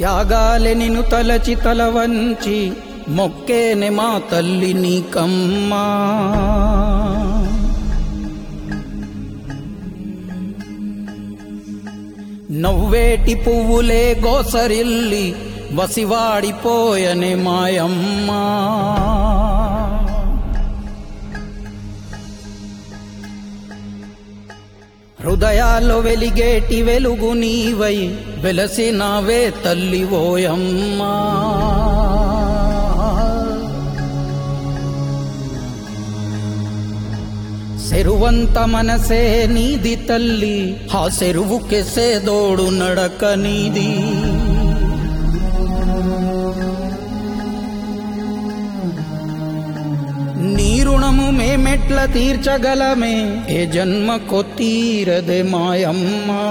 త్యాగాలె నిను తలచి తల వంచి మొక్కేనె మా తల్లి నీకమ్మా నవ్వేటి పువ్వులే గోసరిల్లి వసివాడిపోయనే మాయమ్మా హృదయాల్లో వెలిగేటి వెలుగు నీవై వెలసినవే తల్లి ఓయమ్మా సెరువంత మనసే నీది తల్లి ఆ సెరువుకెసే దోడు నడక నీది నీ రుణము మేమెట్ల తీర్చగలమే ఏ జన్మ కొత్తీరదే మాయమ్మా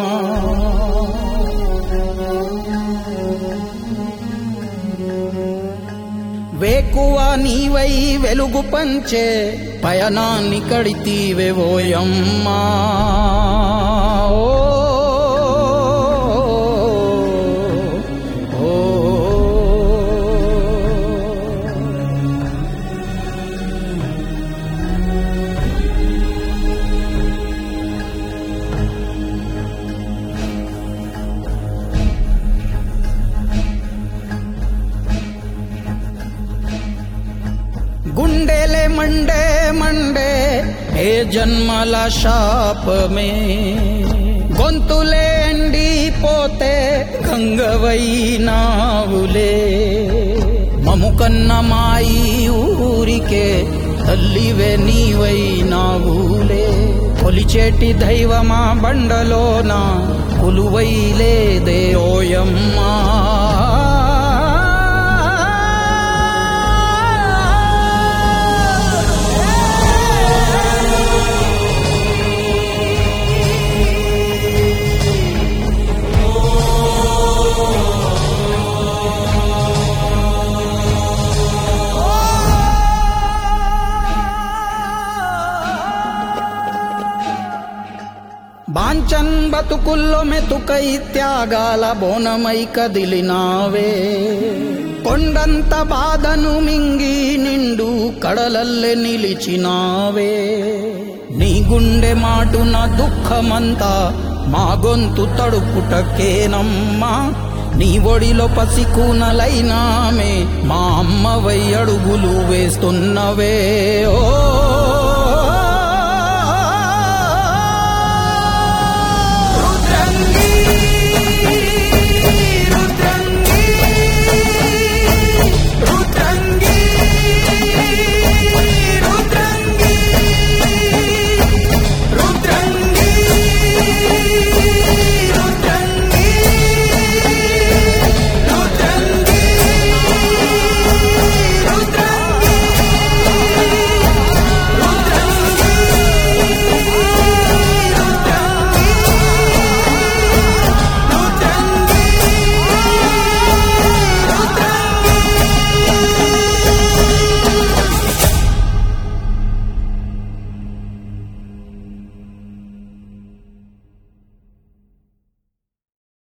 వేకువ నీవై వెలుగు పంచే పయనాన్ని కడితీవే ఓయమ్మా ఓ, ఓ, ఓ. గుండెలే మండే మండే ఏ జన్మల శాపమే గొంతులే ఎండిపోతే గంగవై నావులే మము కన్న మాయి ఊరికే తల్లివే నీవై నావులే కొలిచేటి దైవమా బండలోన కొలువై లేదే ఓయమ్మా బాంచన్ బతుకుల్లో మెతుకై త్యాగాల బోనమై కదిలినావే కొండంత బాధను మింగి నిండు కడలల్లె నిలిచినావే నీ గుండె మాటున దుఃఖమంతా మా గొంతు తడుపుటకేనమ్మా నీ ఒడిలో పసికూనలైనామే మా అమ్మవై అడుగులు వేస్తున్నవే ఓ